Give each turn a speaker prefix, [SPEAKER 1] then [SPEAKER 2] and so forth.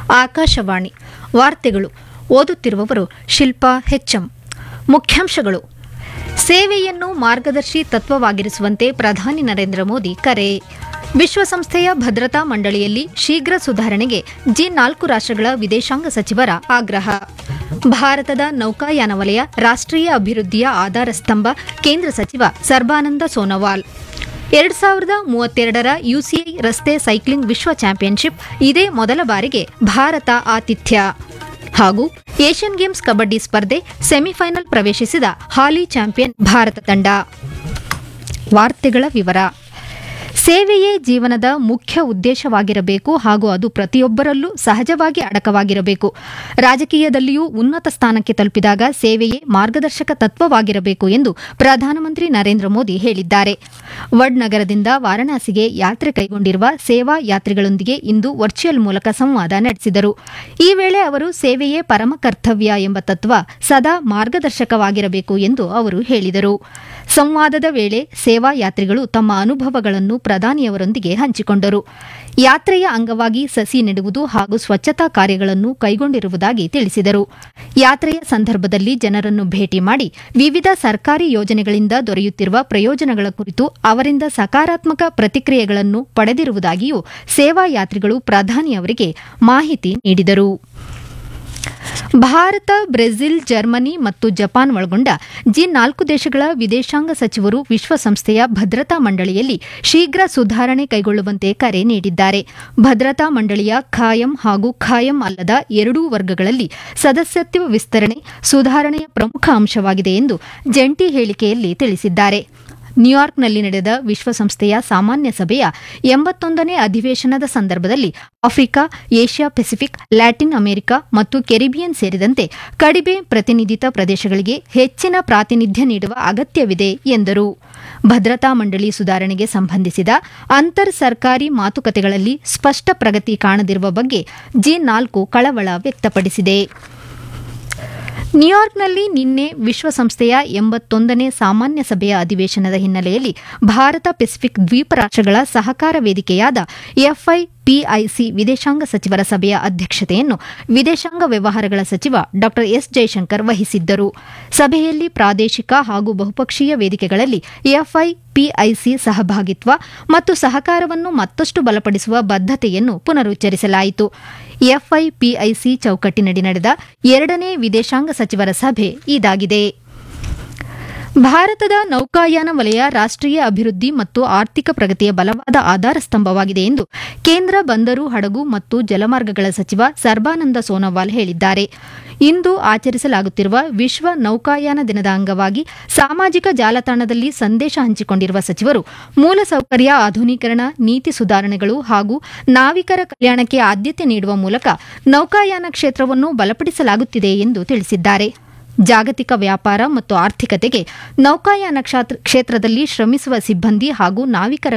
[SPEAKER 1] ಆಕಾಶವಾಣಿ ವಾರ್ತೆಗಳು ಓದುತ್ತಿರುವವರು ಶಿಲ್ಪಾ ಹೆಚ್ಎಂ ಮುಖ್ಯಾಂಶಗಳು ಸೇವೆಯನ್ನು ಮಾರ್ಗದರ್ಶಿ ತತ್ವವಾಗಿರಿಸುವಂತೆ ಪ್ರಧಾನಿ ನರೇಂದ್ರ ಮೋದಿ ಕರೆ ವಿಶ್ವಸಂಸ್ಥೆಯ ಭದ್ರತಾ ಮಂಡಳಿಯಲ್ಲಿ ಶೀಘ್ರ ಸುಧಾರಣೆಗೆ ಜಿ ನಾಲ್ಕು ರಾಷ್ಟ್ರಗಳ ವಿದೇಶಾಂಗ ಸಚಿವರ ಆಗ್ರಹ ಭಾರತದ ನೌಕಾಯಾನ ವಲಯ ರಾಷ್ಟ್ರೀಯ ಅಭಿವೃದ್ಧಿಯ ಆಧಾರ ಸ್ತಂಭ ಕೇಂದ್ರ ಸಚಿವ ಸರ್ಬಾನಂದ ಸೋನೋವಾಲ್ ಎರಡ್ ಸಾವಿರದ ಮೂವತ್ತೆರಡರ ಯುಸಿಐ ರಸ್ತೆ ಸೈಕ್ಲಿಂಗ್ ವಿಶ್ವ ಚಾಂಪಿಯನ್ಶಿಪ್ ಇದೇ ಮೊದಲ ಬಾರಿಗೆ ಭಾರತ ಆತಿಥ್ಯ ಹಾಗೂ ಏಷ್ಯನ್ ಗೇಮ್ಸ್ ಕಬಡ್ಡಿ ಸ್ಪರ್ಧೆ ಸೆಮಿಫೈನಲ್ ಪ್ರವೇಶಿಸಿದ ಹಾಲಿ ಚಾಂಪಿಯನ್ ಭಾರತ ತಂಡ ವಾರ್ತೆಗಳ ವಿವರ ಸೇವೆಯೇ ಜೀವನದ ಮುಖ್ಯ ಉದ್ದೇಶವಾಗಿರಬೇಕು ಹಾಗೂ ಅದು ಪ್ರತಿಯೊಬ್ಬರಲ್ಲೂ ಸಹಜವಾಗಿ ಅಡಕವಾಗಿರಬೇಕು ರಾಜಕೀಯದಲ್ಲಿಯೂ ಉನ್ನತ ಸ್ಥಾನಕ್ಕೆ ತಲುಪಿದಾಗ ಸೇವೆಯೇ ಮಾರ್ಗದರ್ಶಕ ತತ್ವವಾಗಿರಬೇಕು ಎಂದು ಪ್ರಧಾನಮಂತ್ರಿ ನರೇಂದ್ರ ಮೋದಿ ಹೇಳಿದ್ದಾರೆ ವಡ್ ನಗರದಿಂದ ವಾರಣಾಸಿಗೆ ಯಾತ್ರೆ ಕೈಗೊಂಡಿರುವ ಸೇವಾ ಯಾತ್ರಿಗಳೊಂದಿಗೆ ಇಂದು ವರ್ಚುವಲ್ ಮೂಲಕ ಸಂವಾದ ನಡೆಸಿದರು ಈ ವೇಳೆ ಅವರು ಸೇವೆಯೇ ಪರಮ ಕರ್ತವ್ಯ ಎಂಬ ತತ್ವ ಸದಾ ಮಾರ್ಗದರ್ಶಕವಾಗಿರಬೇಕು ಎಂದು ಅವರು ಹೇಳಿದರು ಸಂವಾದದ ವೇಳೆ ಸೇವಾ ಯಾತ್ರಿಗಳು ತಮ್ಮ ಅನುಭವಗಳನ್ನು ಪ್ರಧಾನಿಯವರೊಂದಿಗೆ ಹಂಚಿಕೊಂಡರು ಯಾತ್ರೆಯ ಅಂಗವಾಗಿ ಸಸಿ ನೆಡುವುದು ಹಾಗೂ ಸ್ವಚ್ಛತಾ ಕಾರ್ಯಗಳನ್ನು ಕೈಗೊಂಡಿರುವುದಾಗಿ ತಿಳಿಸಿದರು ಯಾತ್ರೆಯ ಸಂದರ್ಭದಲ್ಲಿ ಜನರನ್ನು ಭೇಟಿ ಮಾಡಿ ವಿವಿಧ ಸರ್ಕಾರಿ ಯೋಜನೆಗಳಿಂದ ದೊರೆಯುತ್ತಿರುವ ಪ್ರಯೋಜನಗಳ ಕುರಿತು ಅವರಿಂದ ಸಕಾರಾತ್ಮಕ ಪ್ರತಿಕ್ರಿಯೆಗಳನ್ನು ಪಡೆದಿರುವುದಾಗಿಯೂ ಸೇವಾ ಯಾತ್ರಿಗಳು ಪ್ರಧಾನಿಯವರಿಗೆ ಮಾಹಿತಿ ನೀಡಿದರು ಭಾರತ ಬ್ರೆಜಿಲ್ ಜರ್ಮನಿ ಮತ್ತು ಜಪಾನ್ ಒಳಗೊಂಡ ಜಿ ನಾಲ್ಕು ದೇಶಗಳ ವಿದೇಶಾಂಗ ಸಚಿವರು ವಿಶ್ವಸಂಸ್ಥೆಯ ಭದ್ರತಾ ಮಂಡಳಿಯಲ್ಲಿ ಶೀಘ್ರ ಸುಧಾರಣೆ ಕೈಗೊಳ್ಳುವಂತೆ ಕರೆ ನೀಡಿದ್ದಾರೆ ಭದ್ರತಾ ಮಂಡಳಿಯ ಖಾಯಂ ಹಾಗೂ ಖಾಯಂ ಅಲ್ಲದ ಎರಡೂ ವರ್ಗಗಳಲ್ಲಿ ಸದಸ್ಯತ್ವ ವಿಸ್ತರಣೆ ಸುಧಾರಣೆಯ ಪ್ರಮುಖ ಅಂಶವಾಗಿದೆ ಎಂದು ಜಂಟಿ ಹೇಳಿಕೆಯಲ್ಲಿ ತಿಳಿಸಿದ್ದಾರೆ ನ್ಯೂಯಾರ್ಕ್ನಲ್ಲಿ ನಡೆದ ವಿಶ್ವಸಂಸ್ಥೆಯ ಸಾಮಾನ್ಯ ಸಭೆಯ ಎಂಬತ್ತೊಂದನೇ ಅಧಿವೇಶನದ ಸಂದರ್ಭದಲ್ಲಿ Africa Asia Pacific Latin America ಮತ್ತು ಕೆರಿಬಿಯನ್ ಸೇರಿದಂತೆ ಕಡಿಮೆ ಪ್ರತಿನಿಧಿತ ಪ್ರದೇಶಗಳಿಗೆ ಹೆಚ್ಚಿನ ಪ್ರಾತಿನಿಧ್ಯ ನೀಡುವ ಅಗತ್ಯವಿದೆ ಎಂದರು ಭದ್ರತಾ ಮಂಡಳಿ ಸುಧಾರಣೆಗೆ ಸಂಬಂಧಿಸಿದ ಅಂತರ್ ಸರ್ಕಾರಿ ಮಾತುಕತೆಗಳಲ್ಲಿ ಸ್ಪಷ್ಟ ಪ್ರಗತಿ ಕಾಣದಿರುವ ಬಗ್ಗೆ ಜಿ ನಾಲ್ಕು ಕಳವಳ ವ್ಯಕ್ತಪಡಿಸಿದೆ ನ್ಯೂಯಾರ್ಕ್ನಲ್ಲಿ ನಿನ್ನೆ ವಿಶ್ವಸಂಸ್ಥೆಯ ಎಂಬತ್ತೊಂದನೇ ಸಾಮಾನ್ಯ ಸಭೆಯ ಅಧಿವೇಶನದ ಹಿನ್ನೆಲೆಯಲ್ಲಿ ಭಾರತ ಪೆಸಿಫಿಕ್ ದ್ವೀಪ ರಾಷ್ಟ್ರಗಳ ಸಹಕಾರ ವೇದಿಕೆಯಾದ ಎಫ್ಐಪಿಐಸಿ ವಿದೇಶಾಂಗ ಸಚಿವರ ಸಭೆಯ ಅಧ್ಯಕ್ಷತೆಯನ್ನು ವಿದೇಶಾಂಗ ವ್ಯವಹಾರಗಳ ಸಚಿವ ಡಾ ಎಸ್ ಜೈಶಂಕರ್ ವಹಿಸಿದ್ದರು ಸಭೆಯಲ್ಲಿ ಪ್ರಾದೇಶಿಕ ಹಾಗೂ ಬಹುಪಕ್ಷೀಯ ವೇದಿಕೆಗಳಲ್ಲಿ ಎಫ್ಐಪಿಐಸಿ ಸಹಭಾಗಿತ್ವ ಮತ್ತು ಸಹಕಾರವನ್ನು ಮತ್ತಷ್ಟು ಬಲಪಡಿಸುವ ಬದ್ಧತೆಯನ್ನು ಪುನರುಚ್ಚರಿಸಲಾಯಿತು ಎಫ್ಐಪಿಐಸಿ ಚೌಕಟ್ಟಿನಡಿ ನಡೆದ ಎರಡನೇ ವಿದೇಶಾಂಗ ಸಚಿವರ ಸಭೆ ಇದಾಗಿದೆ ಭಾರತದ ನೌಕಾಯಾನ ವಲಯ ರಾಷ್ಟ್ರೀಯ ಅಭಿವೃದ್ಧಿ ಮತ್ತು ಆರ್ಥಿಕ ಪ್ರಗತಿಯ ಬಲವಾದ ಆಧಾರ ಸ್ತಂಭವಾಗಿದೆ ಎಂದು ಕೇಂದ್ರ ಬಂದರು ಹಡಗು ಮತ್ತು ಜಲಮಾರ್ಗಗಳ ಸಚಿವ ಸರ್ಬಾನಂದ ಸೋನೋವಾಲ್ ಹೇಳಿದ್ದಾರೆ ಇಂದು ಆಚರಿಸಲಾಗುತ್ತಿರುವ ವಿಶ್ವ ನೌಕಾಯಾನ ದಿನದ ಅಂಗವಾಗಿ ಸಾಮಾಜಿಕ ಜಾಲತಾಣದಲ್ಲಿ ಸಂದೇಶ ಹಂಚಿಕೊಂಡಿರುವ ಸಚಿವರು ಮೂಲಸೌಕರ್ಯ ಆಧುನೀಕರಣ ನೀತಿ ಸುಧಾರಣೆಗಳು ಹಾಗೂ ನಾವಿಕರ ಕಲ್ಯಾಣಕ್ಕೆ ಆದ್ಯತೆ ನೀಡುವ ಮೂಲಕ ನೌಕಾಯಾನ ಕ್ಷೇತ್ರವನ್ನು ಬಲಪಡಿಸಲಾಗುತ್ತಿದೆ ಎಂದು ತಿಳಿಸಿದ್ದಾರೆ ಜಾಗತಿಕ ವ್ಯಾಪಾರ ಮತ್ತು ಆರ್ಥಿಕತೆಗೆ ನೌಕಾಯಾನ ಕ್ಷೇತ್ರದಲ್ಲಿ ಶ್ರಮಿಸುವ ಸಿಬ್ಬಂದಿ ಹಾಗೂ ನಾವಿಕರ